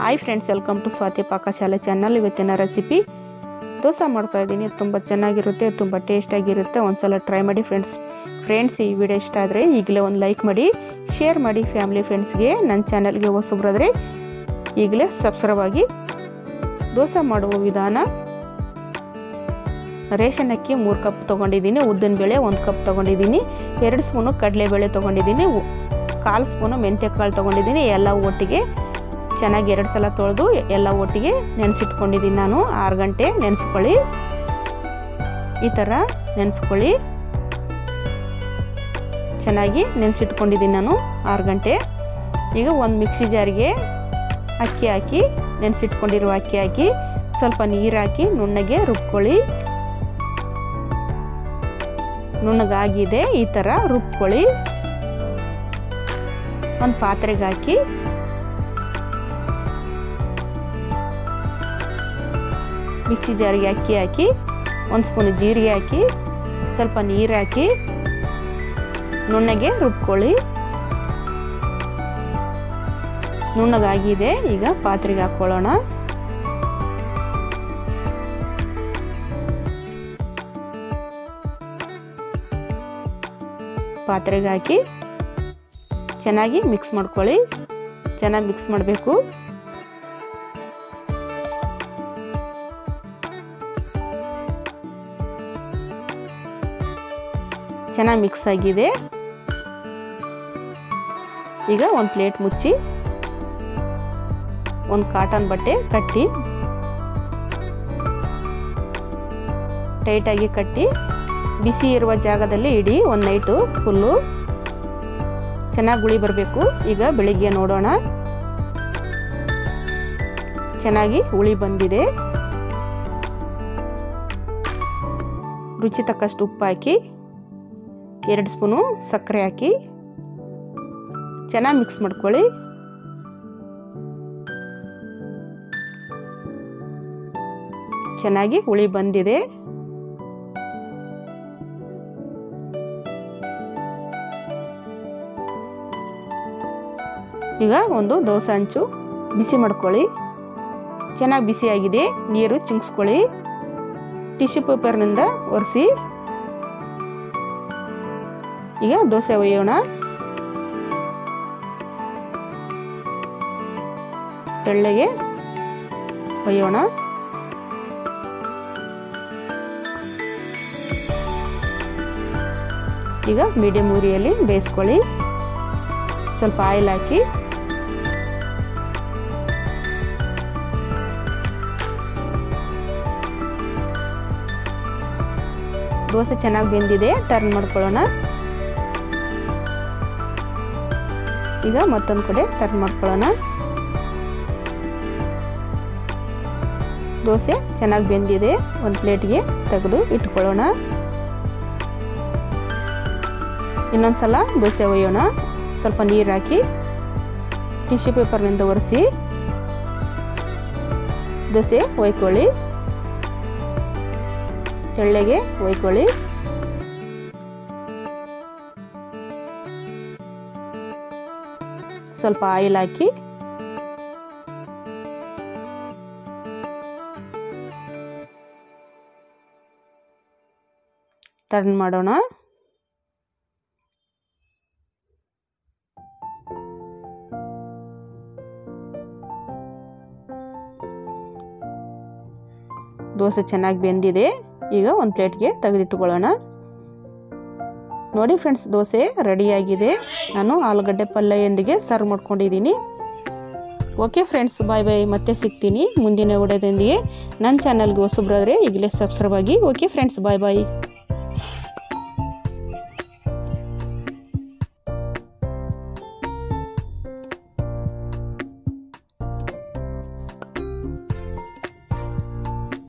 hi friends welcome to Swathi Pakashale channel ಇವತ್ತಿನ recipe dosa ಮಾಡ್ತಾ ಇದ್ದೀನಿ ತುಂಬ ಚೆನ್ನಾಗಿರುತ್ತೆ ತುಂಬ ಟೇಸ್ಟಾಗಿರುತ್ತೆ ಒಂದ್ಸಲ ಟ್ರೈ ಮಾಡಿ ಫ್ರೆಂಡ್ಸ್ ಫ್ರೆಂಡ್ಸ್ ಈ ವಿಡಿಯೋ ಇಷ್ಟ ಆದರೆ ಈಗಲೇ ಒಂದು ಲೈಕ್ ಮಾಡಿ ಶೇರ್ ಮಾಡಿ ಫ್ಯಾಮಿಲಿ ಫ್ರೆಂಡ್ಸ್ಗೆ ನನ್ನ ಚಾನಲ್ಗೆ ಹೊಸಬ್ರಾದರೆ ಈಗಲೇ ಸಬ್ಸ್ಕ್ರೈಬ್ ಆಗಿ ದೋಸೆ ಮಾಡುವ ವಿಧಾನ ರೇಷನ್ ಅಕ್ಕಿ ಮೂರು ಕಪ್ ತೊಗೊಂಡಿದ್ದೀನಿ ಉದ್ದಿನ ಬೇಳೆ ಒಂದು ಕಪ್ ತೊಗೊಂಡಿದ್ದೀನಿ ಎರಡು ಸ್ಪೂನು ಕಡಲೆಬೇಳೆ ತೊಗೊಂಡಿದ್ದೀನಿ ಕಾಲು ಸ್ಪೂನು ಮೆಂತ್ಯ ಕಾಳು ತೊಗೊಂಡಿದ್ದೀನಿ ಎಲ್ಲ ಒಟ್ಟಿಗೆ ಚೆನ್ನಾಗಿ ಎರಡು ಸಲ ತೊಳೆದು ಎಲ್ಲ ಒಟ್ಟಿಗೆ ನೆನೆಸಿಟ್ಕೊಂಡಿದ್ದೀನಿ ನಾನು ಆರು ಗಂಟೆ ನೆನೆಸ್ಕೊಳ್ಳಿ ಈ ಥರ ನೆನೆಸ್ಕೊಳ್ಳಿ ಚೆನ್ನಾಗಿ ನೆನೆಸಿಟ್ಕೊಂಡಿದ್ದೀನಿ ನಾನು ಆರು ಗಂಟೆ ಈಗ ಒಂದು ಮಿಕ್ಸಿ ಜಾರಿಗೆ ಅಕ್ಕಿ ಹಾಕಿ ನೆನೆಸಿಟ್ಕೊಂಡಿರುವ ಅಕ್ಕಿ ಹಾಕಿ ಸ್ವಲ್ಪ ನೀರು ಹಾಕಿ ನುಣ್ಣಗೆ ರುಬ್ಕೊಳ್ಳಿ ನುಣ್ಣಗಾಗಿದೆ ಈ ಥರ ರುಬ್ಕೊಳ್ಳಿ ಒಂದು ಪಾತ್ರೆಗೆ ಹಾಕಿ ಮಿಕ್ಸಿ ಜಾರಿಗೆ ಅಕ್ಕಿ ಹಾಕಿ ಒಂದು ಸ್ಪೂನ್ ಜೀರಿಗೆ ಹಾಕಿ ಸ್ವಲ್ಪ ನೀರು ಹಾಕಿ ನುಣ್ಣಗೆ ರುಬ್ಕೊಳ್ಳಿ ನುಣ್ಣಗಾಗಿದೆ ಈಗ ಪಾತ್ರೆಗೆ ಹಾಕ್ಕೊಳ್ಳೋಣ ಪಾತ್ರೆಗೆ ಹಾಕಿ ಚೆನ್ನಾಗಿ ಮಿಕ್ಸ್ ಮಾಡ್ಕೊಳ್ಳಿ ಚೆನ್ನಾಗಿ ಮಿಕ್ಸ್ ಮಾಡಬೇಕು ಚೆನ್ನಾಗಿ ಮಿಕ್ಸ್ ಆಗಿದೆ ಈಗ ಒಂದು ಪ್ಲೇಟ್ ಮುಚ್ಚಿ ಒಂದು ಕಾಟನ್ ಬಟ್ಟೆ ಕಟ್ಟಿ ಟೈಟಾಗಿ ಕಟ್ಟಿ ಬಿಸಿ ಇರುವ ಜಾಗದಲ್ಲಿ ಇಡಿ ಒಂದು ನೈಟು ಫುಲ್ಲು ಚೆನ್ನಾಗಿ ಗುಳಿ ಬರಬೇಕು ಈಗ ಬೆಳಿಗ್ಗೆ ನೋಡೋಣ ಚೆನ್ನಾಗಿ ಹುಳಿ ಬಂದಿದೆ ರುಚಿ ತಕ್ಕಷ್ಟು ಉಪ್ಪು ಹಾಕಿ ಎರಡು ಸ್ಪೂನು ಸಕ್ಕರೆ ಹಾಕಿ ಚೆನ್ನಾಗಿ ಮಿಕ್ಸ್ ಮಾಡ್ಕೊಳ್ಳಿ ಚೆನ್ನಾಗಿ ಹುಳಿ ಬಂದಿದೆ ಈಗ ಒಂದು ದೋಸೆ ಹಂಚು ಬಿಸಿ ಮಾಡ್ಕೊಳ್ಳಿ ಚೆನ್ನಾಗಿ ಬಿಸಿಯಾಗಿದೆ ನೀರು ಚಿಂಗ್ಸ್ಕೊಳ್ಳಿ ಟಿಶ್ಯೂ ಪೇಪರ್ನಿಂದ ಒರೆಸಿ ಈಗ ದೋಸೆ ಒಯ್ಯೋಣ ತೆಳ್ಳಗೆ ಒಯ್ಯೋಣ ಈಗ ಮೀಡಿಯಂ ಉರಿಯಲ್ಲಿ ಬೇಯಿಸ್ಕೊಳ್ಳಿ ಸ್ವಲ್ಪ ಆಯಿಲ್ ಹಾಕಿ ದೋಸೆ ಚೆನ್ನಾಗಿ ಬೆಂದಿದೆ ಟರ್ನ್ ಮಾಡ್ಕೊಳ್ಳೋಣ ಈಗ ಮತ್ತೊಂದು ಕಡೆ ಟರ್ನ್ ಮಾಡ್ಕೊಳ್ಳೋಣ ದೋಸೆ ಚೆನ್ನಾಗಿ ಬೆಂದಿದೆ ಒಂದು ಪ್ಲೇಟ್ಗೆ ತೆಗೆದು ಇಟ್ಕೊಳ್ಳೋಣ ಇನ್ನೊಂದ್ಸಲ ದೋಸೆ ಒಯ್ಯೋಣ ಸ್ವಲ್ಪ ನೀರು ಹಾಕಿ ಟಿಶ್ಯೂ ಪೇಪರ್ನಿಂದ ಒರೆಸಿ ದೋಸೆ ಒಯ್ಕೊಳ್ಳಿ ತೆಳ್ಳೆಗೆ ಒಯ್ಕೊಳ್ಳಿ ಸ್ವಲ್ಪ ಆಯಿಲ್ ಹಾಕಿ ಟರ್ನ್ ಮಾಡೋಣ ದೋಸೆ ಚೆನ್ನಾಗಿ ಬೆಂದಿದೆ ಈಗ ಒಂದು ಪ್ಲೇಟ್ಗೆ ತೆಗೆದಿಟ್ಟುಕೊಳ್ಳೋಣ ನೋಡಿ ಫ್ರೆಂಡ್ಸ್ ದೋಸೆ ರೆಡಿಯಾಗಿದೆ ನಾನು ಆಲೂಗಡ್ಡೆ ಪಲ್ಯದೊಂದಿಗೆ ಸರ್ವ್ ಮಾಡ್ಕೊಂಡಿದ್ದೀನಿ ಓಕೆ ಫ್ರೆಂಡ್ಸ್ ಬಾಯ್ ಬಾಯ್ ಮತ್ತೆ ಸಿಗ್ತೀನಿ ಮುಂದಿನ ವಿಡಿಯೋದೊಂದಿಗೆ ನನ್ನ ಚಾನಲ್ಗೆ ಹೊಸಬ್ರಾದರೆ ಈಗಲೇ ಸಬ್ಸ್ಕ್ರೈಬ್ ಆಗಿ ಓಕೆ ಫ್ರೆಂಡ್ಸ್ ಬಾಯ್ ಬಾಯ್